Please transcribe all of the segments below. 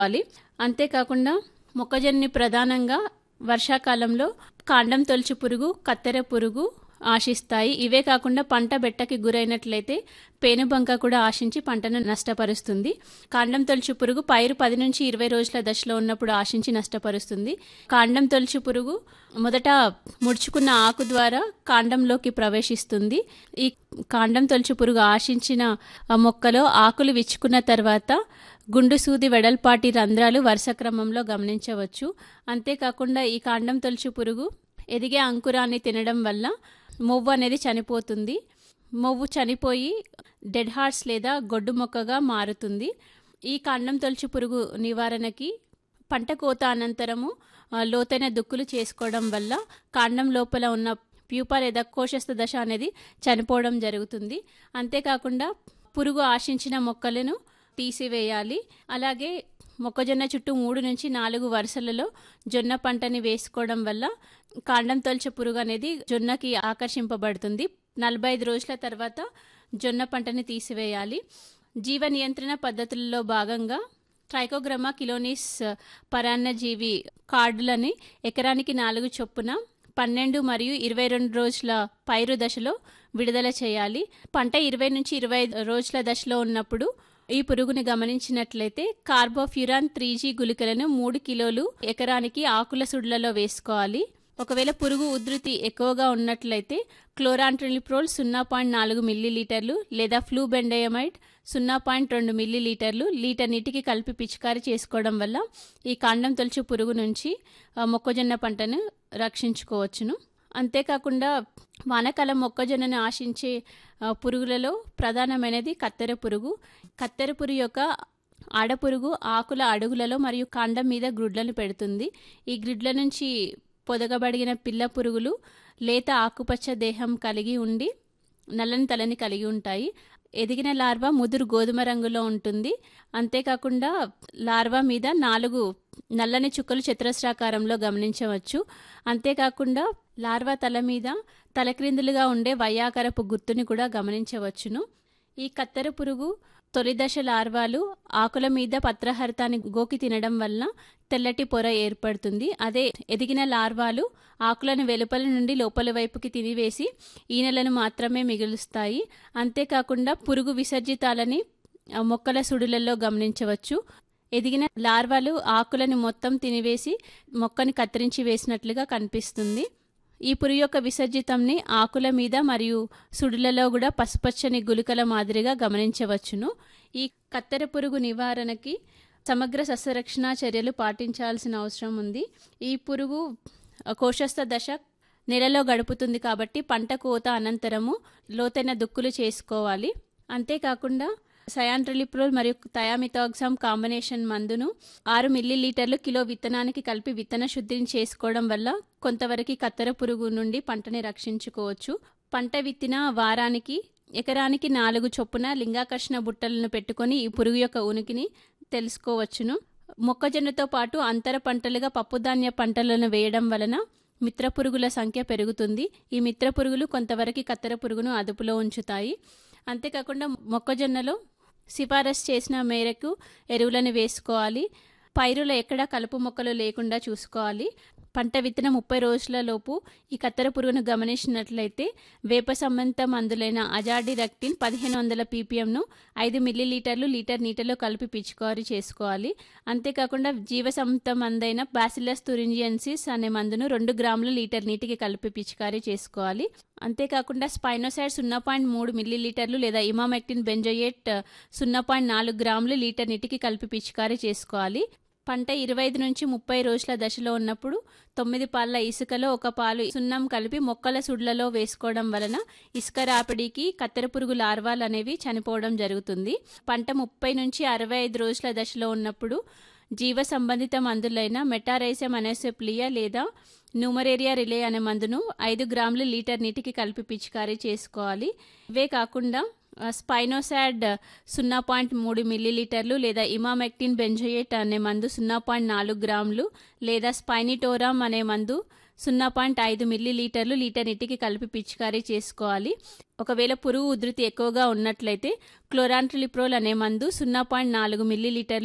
చేసుకోవాలి అంతేకాకుండా మొక్కజొన్ని ప్రధానంగా వర్షాకాలంలో కాండం తొలచు పురుగు కత్తెర పురుగు ఆశిస్తాయి ఇవే కాకుండా పంట బెట్టకి గురైనట్లయితే పేనుబంక కూడా ఆశించి పంటను నష్టపరుస్తుంది కాండం తొలచు పురుగు పైరు పది నుంచి ఇరవై రోజుల దశలో ఉన్నప్పుడు ఆశించి నష్టపరుస్తుంది కాండం తొలచు పురుగు మొదట ముడుచుకున్న ఆకు ద్వారా కాండంలోకి ప్రవేశిస్తుంది ఈ కాండం తొలచు పురుగు ఆశించిన మొక్కలో ఆకులు విచ్చుకున్న తర్వాత గుండు సూది వెడల్పాటి రంధ్రాలు వరుస క్రమంలో గమనించవచ్చు అంతేకాకుండా ఈ కాండం తొలచు పురుగు ఎదిగే అంకురాన్ని తినడం వల్ల మొవ్వు అనేది చనిపోతుంది మొవ్వు చనిపోయి డెడ్ హార్ట్స్ లేదా గొడ్డు మొక్కగా మారుతుంది ఈ కాండం తొలచు పురుగు నివారణకి పంట కోత అనంతరము లోతైన దుక్కులు చేసుకోవడం వల్ల కాండం లోపల ఉన్న ప్యూపా లేదా కోశస్థ దశ అనేది చనిపోవడం జరుగుతుంది అంతేకాకుండా పురుగు ఆశించిన మొక్కలను తీసివేయాలి అలాగే మొక్కజొన్న చుట్టూ మూడు నుంచి నాలుగు వరుసలలో జొన్న పంటని వేసుకోవడం వల్ల కాండం తొలచ పురుగు అనేది జొన్నకి ఆకర్షింపబడుతుంది నలభై ఐదు రోజుల తర్వాత జొన్న పంటని తీసివేయాలి జీవ నియంత్రణ పద్ధతులలో భాగంగా ట్రైకోగ్రమా కిలోనిస్ పరాన్నజీవి కార్డులని ఎకరానికి నాలుగు చొప్పున పన్నెండు మరియు ఇరవై రెండు రోజుల పైరు దశలో విడుదల చేయాలి పంట ఇరవై నుంచి ఇరవై రోజుల దశలో ఉన్నప్పుడు ఈ పురుగుని గమనించినట్లయితే కార్బోఫ్యూరాన్ త్రీ జీ గుళికలను మూడు కిలోలు ఎకరానికి ఆకుల సుడ్లలో వేసుకోవాలి ఒకవేళ పురుగు ఉధృతి ఎక్కువగా ఉన్నట్లయితే క్లోరాంట్రిలిప్రోల్ సున్నా పాయింట్ నాలుగు మిల్లీలీటర్లు లేదా ఫ్లూబెండయమైడ్ సున్నా పాయింట్ రెండు మిల్లీలీటర్లు లీటర్ నీటికి కలిపి పిచికారీ చేసుకోవడం వల్ల ఈ కాండం తొలచు పురుగు నుంచి మొక్కజొన్న పంటను రక్షించుకోవచ్చును అంతేకాకుండా వానకాలం మొక్కజొన్నను ఆశించే పురుగులలో ప్రధానమైనది కత్తెర పురుగు కత్తెర పురుగు యొక్క ఆడపురుగు ఆకుల అడుగులలో మరియు కాండం మీద గ్రుడ్లను పెడుతుంది ఈ గ్రిడ్ల నుంచి పొదగబడిన పిల్ల పురుగులు లేత ఆకుపచ్చ దేహం కలిగి ఉండి నల్లని తలని కలిగి ఉంటాయి ఎదిగిన లార్వా ముదురు గోధుమ రంగులో ఉంటుంది అంతేకాకుండా లార్వా మీద నాలుగు నల్లని చుక్కలు చతురస్రాకారంలో గమనించవచ్చు అంతేకాకుండా లార్వా తల మీద తలక్రిందులుగా ఉండే వయ్యాకరపు గుర్తుని కూడా గమనించవచ్చును ఈ కత్తెర పురుగు తొలిదశ లార్వాలు ఆకుల మీద పత్రహరితాన్ని గోకి తినడం వల్ల తెల్లటి పొర ఏర్పడుతుంది అదే ఎదిగిన లార్వాలు ఆకులను వెలుపల నుండి లోపల వైపుకి తినివేసి ఈనెలను మాత్రమే మిగులుస్తాయి అంతేకాకుండా పురుగు విసర్జితాలని మొక్కల సుడులలో గమనించవచ్చు ఎదిగిన లార్వాలు ఆకులను మొత్తం తినివేసి మొక్కని కత్తిరించి వేసినట్లుగా కనిపిస్తుంది ఈ పురుగు యొక్క విసర్జితంని ఆకుల మీద మరియు సుడులలో కూడా పసుపచ్చని గుళికల మాదిరిగా గమనించవచ్చును ఈ కత్తెర పురుగు నివారణకి సమగ్ర సస్యరక్షణ చర్యలు పాటించాల్సిన అవసరం ఉంది ఈ పురుగు కోశస్థ దశ నెలలో గడుపుతుంది కాబట్టి పంట కోత అనంతరము లోతైన దుక్కులు చేసుకోవాలి అంతేకాకుండా సయాంట్రిలిప్రోల్ మరియు థయామిథాక్సామ్ కాంబినేషన్ మందును ఆరు మిల్లీలీటర్లు కిలో విత్తనానికి కలిపి విత్తన శుద్ధిని చేసుకోవడం వల్ల కొంతవరకు కత్తెర పురుగు నుండి పంటని రక్షించుకోవచ్చు పంట విత్తిన వారానికి ఎకరానికి నాలుగు చొప్పున లింగాకర్షణ బుట్టలను పెట్టుకొని ఈ పురుగు యొక్క ఉనికిని తెలుసుకోవచ్చును మొక్కజొన్నతో పాటు అంతర పంటలుగా పప్పుధాన్య పంటలను వేయడం వలన మిత్ర పురుగుల సంఖ్య పెరుగుతుంది ఈ మిత్ర పురుగులు కొంతవరకు కత్తెర పురుగును అదుపులో ఉంచుతాయి అంతేకాకుండా మొక్కజొన్నలో సిఫారసు చేసిన మేరకు ఎరువులను వేసుకోవాలి పైరులో ఎక్కడా కలుపు మొక్కలు లేకుండా చూసుకోవాలి పంట విత్తన ముప్పై రోజుల లోపు ఈ కత్తెర పురుగును గమనించినట్లయితే వేప సంబంధిత మందులైన అజాడి రక్టిన్ పదిహేను వందల పీపీఎంను ఐదు మిల్లీలీటర్లు లీటర్ నీటిలో కలిపి పిచికారీ చేసుకోవాలి అంతేకాకుండా జీవసంత మందైన బాసిలస్ తురింజియన్సిస్ అనే మందును రెండు గ్రాములు లీటర్ నీటికి కలిపి పిచికారీ చేసుకోవాలి అంతేకాకుండా స్పైనోసైడ్ సున్నా పాయింట్ మూడు మిల్లీలీటర్లు లేదా ఇమామెక్టిన్ బెంజోయేట్ సున్నా పాయింట్ నాలుగు గ్రాములు లీటర్ నీటికి కలిపి పిచికారీ చేసుకోవాలి పంట ఇరవై ఐదు నుంచి ముప్పై రోజుల దశలో ఉన్నప్పుడు తొమ్మిది పాల ఇసుకలో ఒక పాలు సున్నం కలిపి మొక్కల సుడ్లలో వేసుకోవడం వలన ఇసుక రాపిడికి కత్తెర పురుగు లార్వాలు అనేవి చనిపోవడం జరుగుతుంది పంట ముప్పై నుంచి అరవై ఐదు రోజుల దశలో ఉన్నప్పుడు జీవ సంబంధిత మందులైన మెటారైసమ్ అనెసెప్లియా లేదా న్యూమరేరియా రిలే అనే మందును ఐదు గ్రాములు లీటర్ నీటికి కలిపి పిచికారీ చేసుకోవాలి ఇవే కాకుండా స్పైనోసాడ్ సున్నా పాయింట్ మూడు మిల్లీలీటర్లు లేదా ఇమామెక్టిన్ బెంజోయేట్ అనే మందు సున్నా పాయింట్ నాలుగు గ్రాములు లేదా స్పైనిటోరామ్ అనే మందు సున్నా పాయింట్ ఐదు మిల్లీలీటర్లు లీటర్ నీటికి కలిపి పిచికారీ చేసుకోవాలి ఒకవేళ పురుగు ఉధృతి ఎక్కువగా ఉన్నట్లయితే క్లోరాంట్రిలిప్రోల్ అనే మందు సున్నా పాయింట్ నాలుగు మిల్లీలీటర్లు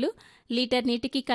లీటర్ నీటికి